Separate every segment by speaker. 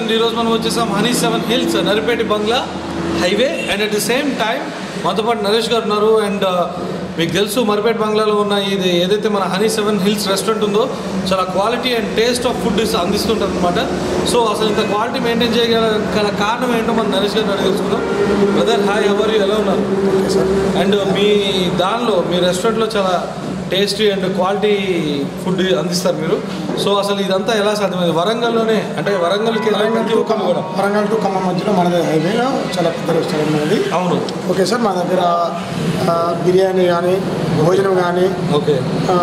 Speaker 1: And ఈరోజు మనం వచ్చేసాం honey seven hills Naripeti bungalow highway and at the same time మనతో పాటు నరేష్ గారు ఉన్నారు అండ్ మీకు తెలుసు మరిపేట బంగ్లాలో ఉన్న ఇది ఏదైతే మన హనీ సెవెన్ హిల్స్ రెస్టారెంట్ ఉందో చాలా quality and taste of food అందిస్తుంటారు అనమాట సో అసలు ఇంత క్వాలిటీ మెయింటైన్ చేయగల గల కారణం ఏంటో మనం నరేష్ గారిని అడిగి తెలుసుకుందాం బ్రదర్ హాయ్ ఎవరు ఎలా ఉన్నారు అండ్ మీ దానిలో మీ రెస్టారెంట్లో చాలా టేస్టీ అండ్ క్వాలిటీ ఫుడ్ అందిస్తారు మీరు సో అసలు ఇదంతా ఎలా సాధ్యమైంది వరంగల్లోనే అంటే వరంగల్కి వెళ్ళే
Speaker 2: వరంగల్
Speaker 1: ప్రతి
Speaker 2: టు
Speaker 1: ఒక్కరు కూడా
Speaker 2: ఖమ్మం వరంగల్ టు ఖమ్మం మధ్యలో మనది హైవేలో చాలా పెద్ద రెస్టారెంట్ మనది
Speaker 1: అవును
Speaker 2: ఓకే సార్ మా దగ్గర ఆ, బిర్యానీ కానీ భోజనం కానీ
Speaker 1: ఓకే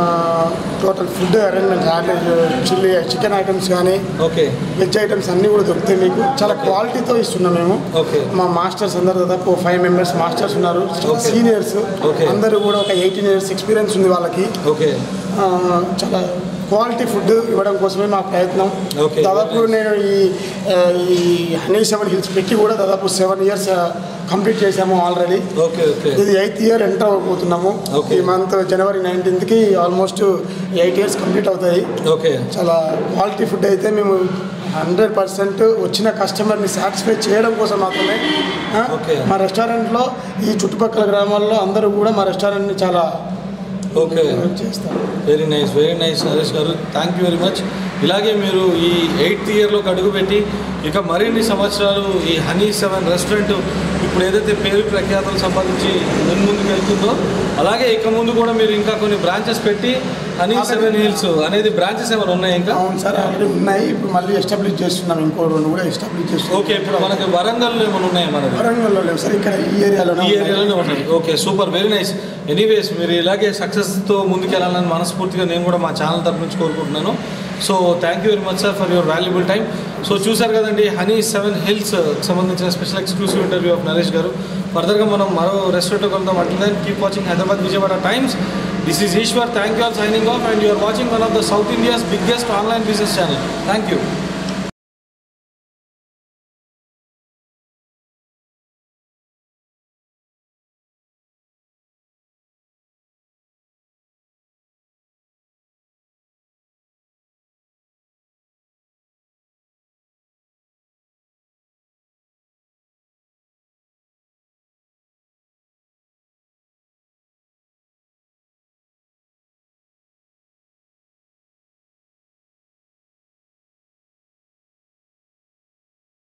Speaker 2: టోటల్ ఫుడ్ అరేంజ్మెంట్ అంటే చిల్లీ చికెన్ ఐటమ్స్ కానీ
Speaker 1: ఓకే
Speaker 2: వెజ్ ఐటమ్స్ అన్నీ కూడా దొరుకుతాయి మీకు చాలా క్వాలిటీతో ఇస్తున్నాం మేము
Speaker 1: ఓకే
Speaker 2: మా మాస్టర్స్ అందరు దాదాపు ఫైవ్ మెంబర్స్ మాస్టర్స్ ఉన్నారు
Speaker 1: Okay.
Speaker 2: Seniors
Speaker 1: Okay.
Speaker 2: అందరూ కూడా ఒక ఎయిటీన్ ఇయర్స్ ఎక్స్పీరియన్స్ ఉంది వాళ్ళకి
Speaker 1: ఓకే
Speaker 2: ఆ, చాలా క్వాలిటీ ఫుడ్ ఇవ్వడం కోసమే మా ప్రయత్నం
Speaker 1: Okay.
Speaker 2: దాదాపు నేను ఈ ఆ, ఈ హనీ సెవెన్ హిల్స్ పెట్టి కూడా దాదాపు సెవెన్ ఇయర్స్ కంప్లీట్ చేశాము ఆల్రెడీ
Speaker 1: ఓకే ఓకే
Speaker 2: ఇది ఎయిత్ ఇయర్ ఎంటర్ అవ్వబోతున్నాము
Speaker 1: Okay.
Speaker 2: ఈ మంత్ జనవరి నైన్టీన్త్కి ఆల్మోస్ట్ ఎయిట్ ఇయర్స్ కంప్లీట్ అవుతాయి
Speaker 1: ఓకే
Speaker 2: చాలా క్వాలిటీ ఫుడ్ అయితే మేము హండ్రెడ్ పర్సెంట్ వచ్చిన కస్టమర్ని సాటిస్ఫై చేయడం కోసం మాత్రమే ఆ,
Speaker 1: Okay.
Speaker 2: మా రెస్టారెంట్లో ఈ చుట్టుపక్కల గ్రామాల్లో అందరూ కూడా మా రెస్టారెంట్ని చాలా
Speaker 1: ఓకే
Speaker 2: చేస్తారు
Speaker 1: very nice very nice Naresh garu thank you very much ఇలాగే మీరు ఈ ఎయిత్ ఇయర్లోకి అడుగుపెట్టి ఇక మరిన్ని సంవత్సరాలు ఈ హనీ సెవెన్ రెస్టారెంట్ ఇప్పుడు ఏదైతే పేరు ప్రఖ్యాతలు సంపాదించి ముందు ముందుకు వెళ్తుందో అలాగే ఇక ముందు కూడా మీరు ఇంకా కొన్ని బ్రాంచెస్ పెట్టి హనీ సెవెన్ హిల్స్ అనేది బ్రాంచెస్ ఏమైనా ఉన్నాయి ఇంకా
Speaker 2: అవును సార్ ఆల్రెడీ ఉన్నాయి ఇప్పుడు మళ్ళీ ఎస్టాబ్లిష్ చేస్తున్నాం ఇంకో రెండు కూడా ఎస్టాబ్లిష్ చేస్తున్నాం
Speaker 1: ఓకే ఇప్పుడు మనకి వరంగల్లో ఏమైనా ఉన్నాయా మనది
Speaker 2: వరంగల్లో లేవు సార్ ఇక్కడ ఈ ఏరియాలోనే
Speaker 1: ఈ
Speaker 2: ఉన్నాయి.
Speaker 1: ఏరియాలోనే ఉన్నాయి okay super very nice anyways మీరు ఇలాగే సక్సెస్తో ముందుకెళ్ళాలని మనస్ఫూర్తిగా నేను కూడా మా ఛానల్ తరపు నుంచి కోరుకుంటున్నాను so thank you very much sir for your valuable time so చూసారు కదండి హనీ సెవెన్ హిల్స్ సంబంధించిన special exclusive interview of Naresh garu ఫర్దర్గా మనం మరో రెస్టారెంట్కి వెళ్దాం అంటే keep watching Hyderabad Vijayawada times this is Eshwar thank you all signing off and you're watching one of the South India's biggest online business channel thank you